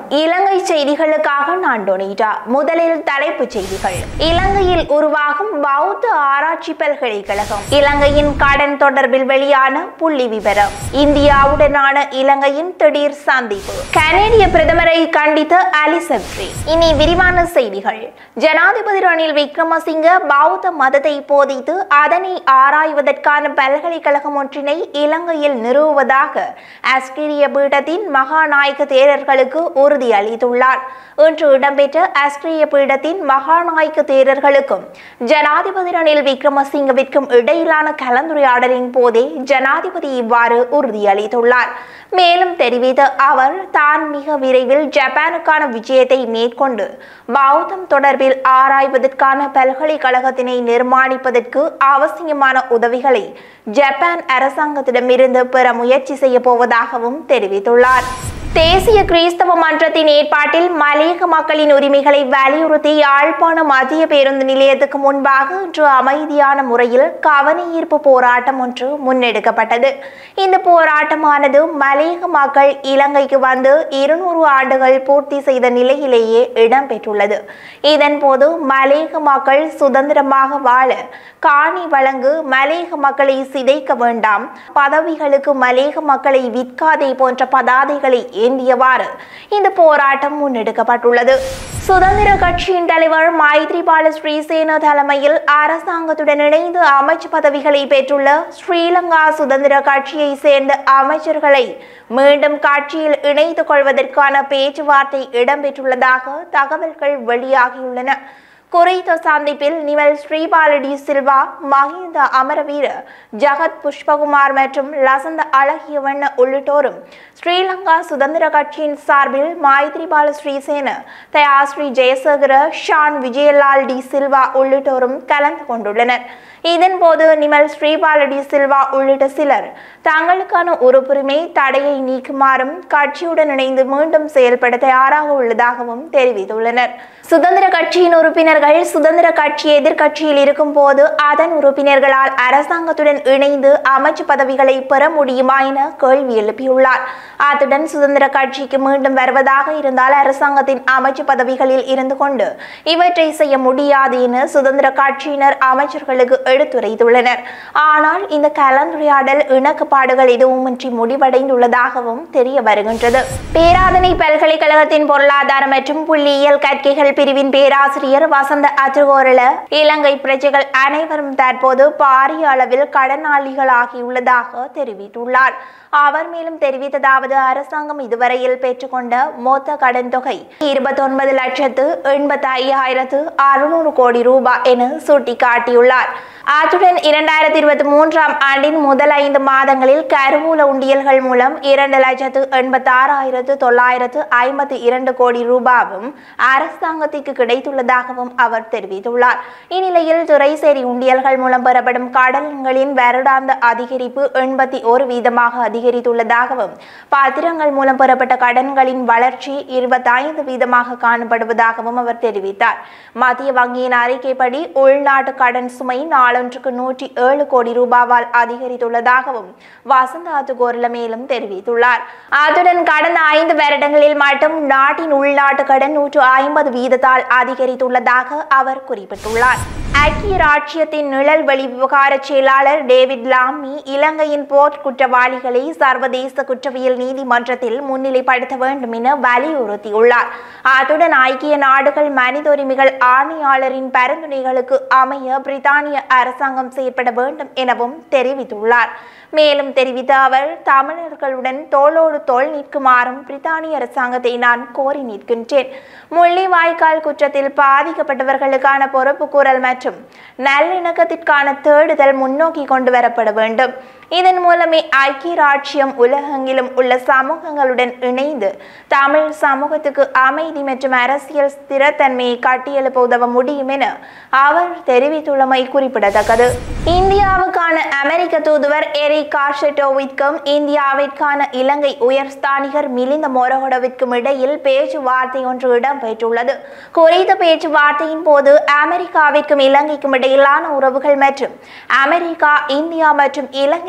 இலங்கை செய்திகளுக்காக நான் டொனிட்டா முதலில் தலைப்புச் செய்திகள் இலங்கையில் உருவாகும் பௌத்த ஆராய்ச்சி பல்கலைக்கழகம் இலங்கையின் கடன் தொடர்பில் வெளியான புள்ளி விவரம் இந்தியாவுடனான இலங்கையின் திடீர் சந்திப்பு கனேடிய பிரதமரை கண்டித்த அலிசப்ரி இனி விரிவான செய்திகள் ஜனாதிபதி ரணில் விக்ரமசிங்க பௌத்த மதத்தை போதித்து அதனை ஆராய்வதற்கான பல்கலைக்கழகம் ஒன்றினை இலங்கையில் நிறுவுவதாக ஆஸ்திரேலிய பீடத்தின் மகாநாயக தேரர்களுக்கு உறுதி அளித்துள்ளார் இன்று இடம்பெற்ற ஆஸ்திரேலிய பீடத்தின் மகாநாயக தேரர்களுக்கும் ஜனாதிபதி ரணில் விக்ரமசிங்கவிற்கும் இடையிலான கலந்துரையாடலின் போதே ஜனாதிபதி இவ்வாறு உறுதியளித்துள்ளார் மேலும் தெரிவித்த அவர் தான் மிக விரைவில் ஜப்பானுக்கான விஜயத்தை மேற்கொண்டு பௌத்தம் தொடர்பில் ஆராய்வதற்கான பல்கலைக்கழகத்தினை நிர்மாணிப்பதற்கு அவசியமான உதவிகளை ஜப்பான் அரசாங்கத்திடமிருந்து பெற முயற்சி செய்ய போவதாகவும் தெரிவித்துள்ளார் தேசிய கிறிஸ்தவ மன்றத்தின் ஏற்பாட்டில் மலையக மக்களின் உரிமைகளை வலியுறுத்தி யாழ்ப்பாணம் மத்திய பேருந்து நிலையத்துக்கு முன்பாக இன்று அமைதியான முறையில் கவனஈர்ப்பு போராட்டம் ஒன்று முன்னெடுக்கப்பட்டது இந்த போராட்டமானது மலையக மக்கள் இலங்கைக்கு வந்து இருநூறு ஆண்டுகள் பூர்த்தி செய்த நிலையிலேயே இடம்பெற்றுள்ளது இதன்போது மலையக மக்கள் சுதந்திரமாக வாழ காணி வழங்கு மலையக மக்களை சிதைக்க வேண்டாம் பதவிகளுக்கு மலையக மக்களை விற்காதே போன்ற பதாதைகளை ஏந்தியவாறு இந்த போராட்டம் முன்னெடுக்கப்பட்டுள்ளது சுதந்திர கட்சியின் தலைவர் மைத்ரிபால ஸ்ரீசேன தலைமையில் அரசாங்கத்துடன் இணைந்து அமைச்சு பதவிகளை பெற்றுள்ள ஸ்ரீலங்கா சுதந்திர கட்சியை சேர்ந்த அமைச்சர்களை மீண்டும் கட்சியில் இணைத்துக் கொள்வதற்கான பேச்சுவார்த்தை இடம்பெற்றுள்ளதாக தகவல்கள் வெளியாகியுள்ளன குறித்த சந்திப்பில் நிமல் ஸ்ரீபாலடி சில்வா மஹிந்த அமரவீர ஜகத் புஷ்பகுமார் மற்றும் லசந்த அழகியவண்ண உள்ளிட்டோரும் ஸ்ரீலங்கா சுதந்திர கட்சியின் சார்பில் மைத்ரிபால ஸ்ரீசேன தயாஸ்ரீ ஜெயசேகர ஷான் விஜயலால் டி சில்வா உள்ளிட்டோரும் கலந்து கொண்டுள்ளனர் இதன்போது நிமல் ஸ்ரீபாலடி சில்வா உள்ளிட்ட சிலர் தங்களுக்கான உறுப்புரிமை தடையை நீக்குமாறும் கட்சியுடன் இணைந்து மீண்டும் செயல்பட தயாராக உள்ளதாகவும் தெரிவித்துள்ளனர் சுதந்திர கட்சியின் உறுப்பினர்கள் சுதந்திர கட்சி எதிர்க்கட்சியில் இருக்கும் போது அதன் உறுப்பினர்களால் அரசாங்கத்துடன் இணைந்து அமைச்சு பதவிகளை பெற முடியுமா என கேள்வி எழுப்பியுள்ளார் அத்துடன் சுதந்திர கட்சிக்கு மீண்டும் வருவதாக இருந்தால் அரசாங்கத்தின் அமைச்சு பதவிகளில் இருந்து கொண்டு இவற்றை செய்ய முடியாது என சுதந்திர கட்சியினர் அமைச்சர்களுக்கு எடுத்துரைத்துள்ளனர் ஆனால் இந்த கலந்துரையாடல் இணக்கப்பாடுகள் எதுவுமின்றி முடிவடைந்துள்ளதாகவும் தெரிய வருகின்றது பேராதனை பல்கலைக்கழகத்தின் பொருளாதார மற்றும் புள்ளியியல் கற்கைகள் பிரிவின் பேராசிரியர் வசந்த அத்துகோரல இலங்கை பிரஜைகள் அனைவரும் தற்போது பாரிய அளவில் கடனாளிகளாகியுள்ளதாக தெரிவித்துள்ளார் அவர் மேலும் தெரிவித்ததாவது அரசாங்கம் இதுவரையில் பெற்றுக்கொண்ட மொத்த கடன் தொகை இருபத்தொன்பது லட்சத்து எண்பத்தி ஐயாயிரத்து அறுநூறு கோடி ரூபாய் என சுட்டிக்காட்டியுள்ளார் அத்துடன் இரண்டாயிரத்தி இருபத்தி மூன்றாம் ஆண்டின் முதல் ஐந்து மாதங்களில் கருவூல உண்டியல்கள் மூலம் இரண்டு லட்சத்து எண்பத்தி ஆறாயிரத்து தொள்ளாயிரத்து ஐம்பத்தி இரண்டு கோடி ரூபாவும் அரசாங்கத்திற்கு கிடைத்துள்ளதாகவும் அவர் தெரிவித்துள்ளார் இந்நிலையில் துறைசேரி உண்டியல்கள் மூலம் பெறப்படும் கடன்களின் வருடாந்த அதிகரிப்பு எண்பத்தி ஒரு வீதமாக அதிகரித்துள்ளதாகவும் பத்திரங்கள் மூலம் பெறப்பட்ட கடன்களின் வளர்ச்சி இருபத்தி ஐந்து வீதமாக காணப்படுவதாகவும் அவர் தெரிவித்தார் மத்திய வங்கியின் அறிக்கைப்படி உள்நாட்டு கடன் சுமை நாளொன்றுக்கு நூற்றி ஏழு கோடி ரூபாவால் அதிகரித்துள்ளதாகவும் வசந்த அத்துகோர்ல மேலும் தெரிவித்துள்ளார் அத்துடன் கடந்த ஐந்து வருடங்களில் மட்டும் நாட்டின் உள்நாட்டு கடன் நூற்று ஐம்பது வீதத்தால் அதிகரித்துள்ளதாக அவர் குறிப்பிட்டுள்ளார் ஐக்கிய ராச்சியத்தின் நிழல் வெளி விவகார செயலாளர் டேவிட் லாமி இலங்கையின் போர் குற்றவாளிகளை சர்வதேச குற்றவியல் நீதிமன்றத்தில் முன்னிலைப்படுத்த வேண்டும் என வலியுறுத்தியுள்ளார் அத்துடன் ஐக்கிய நாடுகள் மனித உரிமைகள் ஆணையாளரின் பரிந்துரைகளுக்கு அமைய பிரித்தானிய அரசாங்கம் செயற்பட வேண்டும் எனவும் தெரிவித்துள்ளார் மேலும் தெரிவித்த அவர் தமிழர்களுடன் தோளோடு தோள் நிற்குமாறும் பிரித்தானிய அரசாங்கத்தை நான் கோரி நிற்கின்றேன் முள்ளிவாய்க்கால் குற்றத்தில் பாதிக்கப்பட்டவர்களுக்கான பொறுப்பு கூறல் மற்றும் நல்லிணக்கத்திற்கான தேடுதல் முன்னோக்கி கொண்டு வரப்பட வேண்டும் இதன் மூலமே ஐக்கிய ராட்சியம் உலகெங்கிலும் உள்ள சமூகங்களுடன் இணைந்து தமிழ் சமூகத்துக்கு அமைதி மற்றும் அரசியல் ஸ்திரத்தன்மையை கட்டியெழுப்ப உதவ முடியும் என அவர் தெரிவித்துள்ளமை குறிப்பிடத்தக்கது இந்தியாவுக்கான அமெரிக்க தூதுவர் எரிக் கார்ஷெட்டோவிற்கும் இந்தியாவிற்கான இலங்கை உயர்ஸ்தானிகர் மிலிந்த மொரகொடவிற்கும் இடையில் பேச்சுவார்த்தை ஒன்று இடம்பெற்றுள்ளது குறித்த பேச்சுவார்த்தையின் போது அமெரிக்காவிற்கும் இலங்கைக்கும் இடையிலான உறவுகள் மற்றும் அமெரிக்கா இந்தியா மற்றும் இலங்கை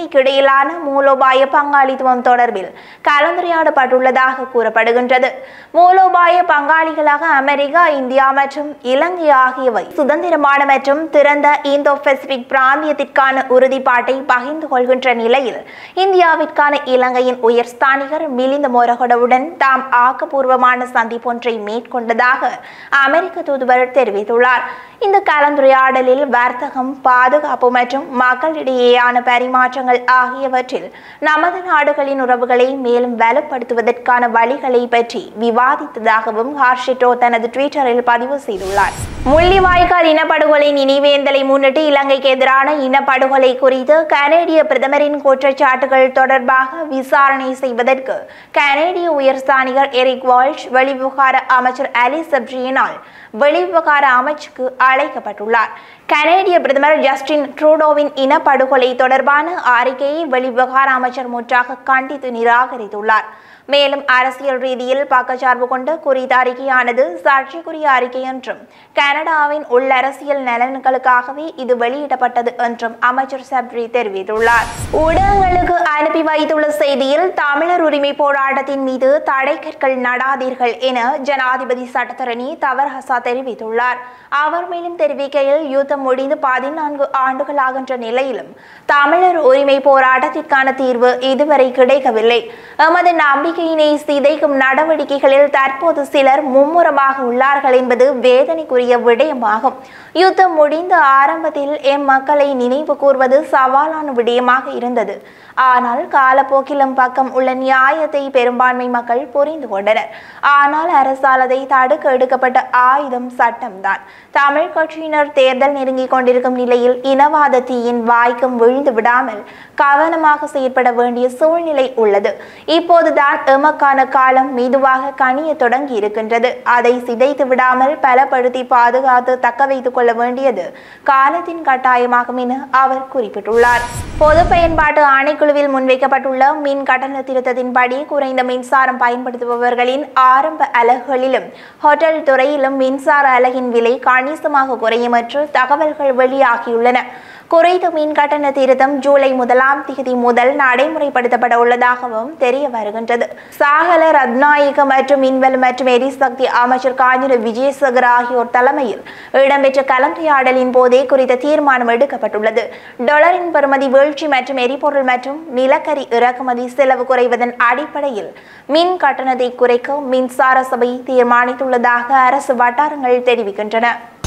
இலங்கைக்கு இடையிலான மூலோபாய பங்காளித்துவம் தொடர்பில் கலந்துரையாடப்பட்டுள்ளதாக கூறப்படுகின்றது மூலோபாய பங்காளிகளாக அமெரிக்கா இந்தியா மற்றும் இலங்கை ஆகியவை சுதந்திரமான மற்றும் திறந்த இந்தோ பசிபிக் பிராந்தியத்திற்கான உறுதிப்பாட்டை பகிர்ந்து கொள்கின்ற நிலையில் இந்தியாவிற்கான இலங்கையின் உயர்ஸ்தானிகர் மிலிந்த மொரகொடவுடன் தாம் ஆக்கப்பூர்வமான சந்திப்பொன்றை மேற்கொண்டதாக அமெரிக்க தூதுவர் தெரிவித்துள்ளார் இந்த கலந்துரையாடலில் வர்த்தகம் பாதுகாப்பு மற்றும் மக்களிடையேயான பரிமாற்றங்கள் ஆகியவற்றில் நமது நாடுகளின் உறவுகளை மேலும் வலுப்படுத்துவதற்கான வழிகளை பற்றி விவாதித்ததாகவும் ஹார்ஷிட்டோ தனது ட்விட்டரில் பதிவு செய்துள்ளார் முள்ளிவாய்க்கால் இனப்படுகொலை நினைவேந்தலை முன்னிட்டு இலங்கைக்கு எதிரான இனப்படுகொலை குறித்து கனேடிய பிரதமரின் குற்றச்சாட்டுகள் தொடர்பாக விசாரணை செய்வதற்கு கனேடிய உயர்ஸ்தானிகர் எரிக் வால்ஷ் வெளிவிவகார அமைச்சர் அலி சப்ரியினால் வெளிவிவகார அமைச்சுக்கு அழைக்கப்பட்டுள்ளார் கனேடிய பிரதமர் ஜஸ்டின் ட்ரூடோவின் இனப்படுகொலை தொடர்பான அறிக்கையை வெளிவிவகார அமைச்சர் முற்றாக கண்டித்து நிராகரித்துள்ளார் மேலும் அரசியல் ரீதியில் பக்கச்சார்பு கொண்ட குறித்த அறிக்கையானது சாட்சிக்குரிய அறிக்கை என்றும் கனடாவின் உள்ளரசியல் நலன்களுக்காகவே இது வெளியிடப்பட்டது என்றும் அமைச்சர் சப்ரி தெரிவித்துள்ளார் ஊடகங்களுக்கு அனுப்பி வைத்துள்ள செய்தியில் தமிழர் உரிமை போராட்டத்தின் மீது தடை கற்கள் நடாதீர்கள் என ஜனாதிபதி சட்டத்தரணி தவர்ஹசா தெரிவித்துள்ளார் அவர் மேலும் தெரிவிக்கையில் யுத்தம் முடிந்து பதினான்கு ஆண்டுகளாகின்ற நிலையிலும் தமிழர் உரிமை போராட்டத்திற்கான தீர்வு இதுவரை கிடைக்கவில்லை எமது நம்பிக்கையினை சிதைக்கும் நடவடிக்கைகளில் தற்போது சிலர் மும்முரமாக உள்ளார்கள் என்பது வேதனைக்குரிய விடயமாகும் யுத்தம் முடிந்த ஆரம்பத்தில் எம் மக்களை நினைவு கூர்வது சவாலான விடயமாக இருந்தது ஆனால் காலப்போக்கிலும் பக்கம் உள்ள நியாயத்தை பெரும்பான்மை மக்கள் புரிந்து கொண்டனர் ஆனால் அரசால் அதை தடுக்க எடுக்கப்பட்ட ஆயுதம் சட்டம்தான் தமிழ் கட்சியினர் தேர்தல் நெருங்கிக் கொண்டிருக்கும் நிலையில் இனவாத தீயின் வாய்க்கும் விழுந்து விடாமல் கவனமாக செயற்பட வேண்டிய சூழ்நிலை உள்ளது இப்போதுதான் எமக்கான காலம் மெதுவாக கனிய தொடங்கி இருக்கின்றது அதை சிதைத்து விடாமல் பலப்படுத்தி பாதுகாத்து தக்க வைத்துக் கொள்ள வேண்டியது காலத்தின் கட்டாயமாகும் என அவர் குறிப்பிட்டுள்ளார் பொது பயன்பாட்டு ஆணைக்குழுவில் முன்வைக்கப்பட்டுள்ள மின் கட்டண திருத்தத்தின்படி குறைந்த மின்சாரம் பயன்படுத்துபவர்களின் ஆரம்ப அலகுகளிலும் ஹோட்டல் துறையிலும் மின்சார அலகின் விலை கணிசமாக குறையும் என்று தகவல்கள் வெளியாகியுள்ளன குறைந்த மின் கட்டண திருத்தம் ஜூலை முதலாம் தேதி முதல் நடைமுறைப்படுத்தப்பட உள்ளதாகவும் தெரிய வருகின்றது சாகல ரத்நாயக மற்றும் மின்வெல் மற்றும் எரிசக்தி அமைச்சர் காஞ்சிர விஜயசேகர் ஆகியோர் தலைமையில் இடம்பெற்ற கலந்துரையாடலின் போதே குறித்த தீர்மானம் எடுக்கப்பட்டுள்ளது டாலரின் பெறுமதி வீழ்ச்சி மற்றும் எரிபொருள் மற்றும் நிலக்கரி இறக்குமதி செலவு குறைவதன் அடிப்படையில் மின் கட்டணத்தை குறைக்க மின்சார சபை தீர்மானித்துள்ளதாக அரசு வட்டாரங்கள் தெரிவிக்கின்றன